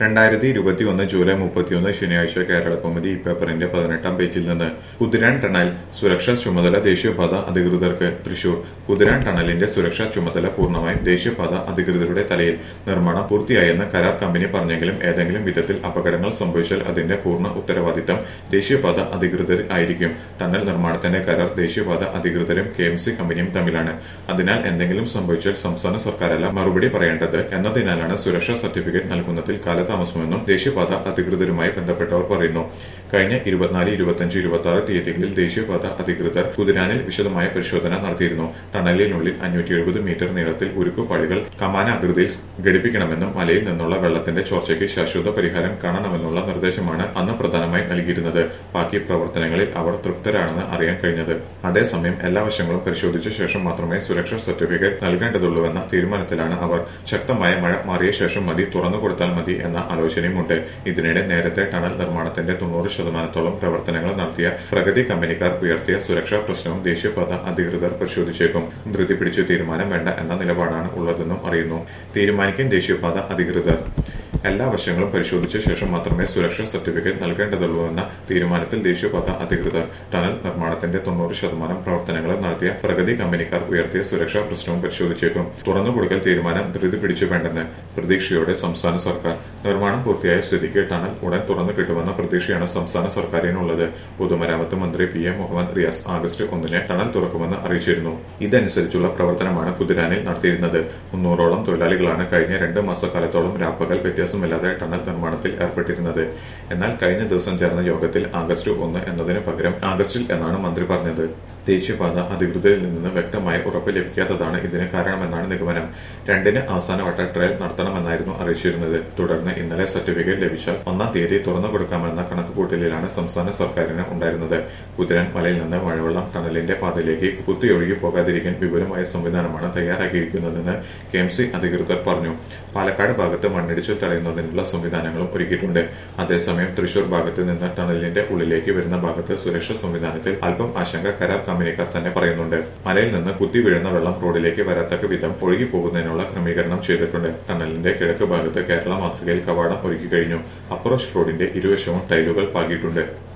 രണ്ടായിരത്തി ഇരുപത്തിയൊന്ന് ജൂലൈ മുപ്പത്തിയൊന്ന് ശനിയാഴ്ച കേരള കൗമുദി ഈ പേപ്പറിന്റെ പതിനെട്ടാം പേജിൽ നിന്ന് കുതിരാൻ ടണൽ സുരക്ഷാ ചുമതല ദേശീയപാത അധികൃതർക്ക് തൃശൂർ കുതിരാൻ ടണലിന്റെ സുരക്ഷാ ചുമതല പൂർണ്ണമായും ദേശീയപാത അധികൃതരുടെ തലയിൽ നിർമ്മാണം പൂർത്തിയായെന്ന് കരാർ കമ്പനി പറഞ്ഞെങ്കിലും ഏതെങ്കിലും വിധത്തിൽ അപകടങ്ങൾ സംഭവിച്ചാൽ അതിന്റെ പൂർണ്ണ ഉത്തരവാദിത്തം ദേശീയപാത അധികൃതർ ആയിരിക്കും ടണൽ നിർമ്മാണത്തിന്റെ കരാർ ദേശീയപാത അധികൃതരും കെ എം സി കമ്പനിയും തമ്മിലാണ് അതിനാൽ എന്തെങ്കിലും സംഭവിച്ചാൽ സംസ്ഥാന സർക്കാരല്ല മറുപടി പറയേണ്ടത് എന്നതിനാലാണ് സുരക്ഷാ സർട്ടിഫിക്കറ്റ് നൽകുന്നതിൽ കാലതാമസമെന്നും ദേശീയപാത അധികൃതരുമായി ബന്ധപ്പെട്ടവർ പറയുന്നു കഴിഞ്ഞ ഇരുപത്തിനാല് ഇരുപത്തിയഞ്ച് ഇരുപത്തി ആറ് തീയതികളിൽ ദേശീയപാത അധികൃതർ കുതിരാനിൽ വിശദമായ പരിശോധന നടത്തിയിരുന്നു ടണലിനുള്ളിൽ അഞ്ഞൂറ്റി എഴുപത് മീറ്റർ നീളത്തിൽ ഉരുക്കുപാളികൾ കമാന ആകൃതിയിൽ ഘടിപ്പിക്കണമെന്നും മലയിൽ നിന്നുള്ള വെള്ളത്തിന്റെ ചോർച്ചയ്ക്ക് ശാശ്വത പരിഹാരം കാണണമെന്നുള്ള നിർദ്ദേശമാണ് അന്ന് പ്രധാനമായി നൽകിയിരുന്നത് ബാക്കി പ്രവർത്തനങ്ങളിൽ അവർ തൃപ്തരാണെന്ന് അറിയാൻ കഴിഞ്ഞത് അതേസമയം എല്ലാ വശങ്ങളും പരിശോധിച്ച ശേഷം മാത്രമേ സുരക്ഷാ സർട്ടിഫിക്കറ്റ് നൽകേണ്ടതുള്ളൂവെന്ന തീരുമാനത്തിലാണ് അവർ ശക്തമായ മഴ മാറിയ ശേഷം മതി തുറന്നു കൊടുത്താൽ മതി എന്ന ആലോചനയുമുണ്ട് ഇതിനിടെ നേരത്തെ ടണൽ നിർമ്മാണത്തിന്റെ തൊണ്ണൂറ് ശതമാനത്തോളം പ്രവർത്തനങ്ങൾ നടത്തിയ പ്രഗതി കമ്പനിക്കാർ ഉയർത്തിയ സുരക്ഷാ പ്രശ്നവും ദേശീയപാത അധികൃതർ പരിശോധിച്ചേക്കും ധൃതി പിടിച്ചു തീരുമാനം വേണ്ട എന്ന നിലപാടാണ് ഉള്ളതെന്നും അറിയുന്നു തീരുമാനിക്കാൻ ദേശീയപാത അധികൃതർ എല്ലാ വശങ്ങളും പരിശോധിച്ച ശേഷം മാത്രമേ സുരക്ഷാ സർട്ടിഫിക്കറ്റ് നൽകേണ്ടതുള്ളൂവെന്ന തീരുമാനത്തിൽ ദേശീയപാത അധികൃതർ ടണൽ നിർമ്മാണത്തിന്റെ തൊണ്ണൂറ് ശതമാനം പ്രവർത്തനങ്ങൾ നടത്തിയ പ്രഗതി കമ്പനിക്കാർ ഉയർത്തിയ സുരക്ഷാ പ്രശ്നവും പരിശോധിച്ചേക്കും തുറന്നുകൊടുക്കൽ തീരുമാനം ധൃതി പിടിച്ചു വേണ്ടെന്ന് പ്രതീക്ഷയോടെ സംസ്ഥാന സർക്കാർ നിർമ്മാണം പൂർത്തിയായ സ്ഥിതിക്ക് ടണൽ ഉടൻ തുറന്നു കിട്ടുമെന്ന പ്രതീക്ഷയാണ് സംസ്ഥാന സർക്കാരിനുള്ളത് പൊതുമരാമത്ത് മന്ത്രി P M Muhammad Riyas August ഒന്നിന് ടണൽ തുറക്കുമെന്ന് അറിയിച്ചിരുന്നു ഇതനുസരിച്ചുള്ള പ്രവർത്തനമാണ് കുതിരാനിൽ നടത്തിയിരുന്നത് മുന്നൂറോളം തൊഴിലാളികളാണ് കഴിഞ്ഞ രണ്ട് മാസക്കാലത്തോളം രാപ്പകൽ വ്യത്യാസമില്ലാതെ ടണൽ നിർമ്മാണത്തിൽ ഏർപ്പെട്ടിരുന്നത് എന്നാൽ കഴിഞ്ഞ ദിവസം ചേർന്ന യോഗത്തിൽ ആഗസ്റ്റ് ഒന്ന് എന്നതിന് പകരം ആഗസ്റ്റിൽ എന്നാണ് മന്ത്രി പറഞ്ഞത് ദേശീയപാത അധികൃതരിൽ നിന്ന് വ്യക്തമായ ഉറപ്പ് ലഭിക്കാത്തതാണ് ഇതിന് കാരണമെന്നാണ് നിഗമനം രണ്ടിന് അവസാനവട്ട ട്രയൽ നടത്തണമെന്നായിരുന്നു അറിയിച്ചിരുന്നത് തുടർന്ന് ഇന്നലെ സർട്ടിഫിക്കറ്റ് ലഭിച്ചാൽ ഒന്നാം തീയതി തുറന്നു കൊടുക്കാമെന്ന കണക്കുകൂട്ടലിലാണ് സംസ്ഥാന സർക്കാരിന് ഉണ്ടായിരുന്നത് കുതിരൻ മലയിൽ നിന്ന് മഴവെള്ളം ടണലിന്റെ പാതയിലേക്ക് കുത്തിയൊഴുകി പോകാതിരിക്കാൻ വിപുലമായ സംവിധാനമാണ് തയ്യാറാക്കിയിരിക്കുന്നതെന്ന് കെ എം സി അധികൃതർ പറഞ്ഞു പാലക്കാട് ഭാഗത്ത് മണ്ണിടിച്ചിൽ തടയുന്നതിനുള്ള സംവിധാനങ്ങളും ഒരുക്കിയിട്ടുണ്ട് അതേസമയം തൃശൂർ ഭാഗത്ത് നിന്ന് ടണലിന്റെ ഉള്ളിലേക്ക് വരുന്ന ഭാഗത്ത് സുരക്ഷാ സംവിധാനത്തിൽ അല്പം ആശങ്ക കരാർ കമ്പനിക്കാർ തന്നെ പറയുന്നുണ്ട് മലയിൽ നിന്ന് കുത്തി വീഴുന്ന വെള്ളം റോഡിലേക്ക് വരത്തക്ക വിധം ഒഴുകി പോകുന്നതിനുള്ള ക്രമീകരണം ചെയ്തിട്ടുണ്ട് ടണലിന്റെ കിഴക്ക് ഭാഗത്ത് കേരള മാതൃകയിൽ കവാടം ഒരുക്കി കഴിഞ്ഞു അപ്രോച്ച് റോഡിന്റെ ഇരുവശവും ടൈലുകൾ പാകിയിട്ടുണ്ട്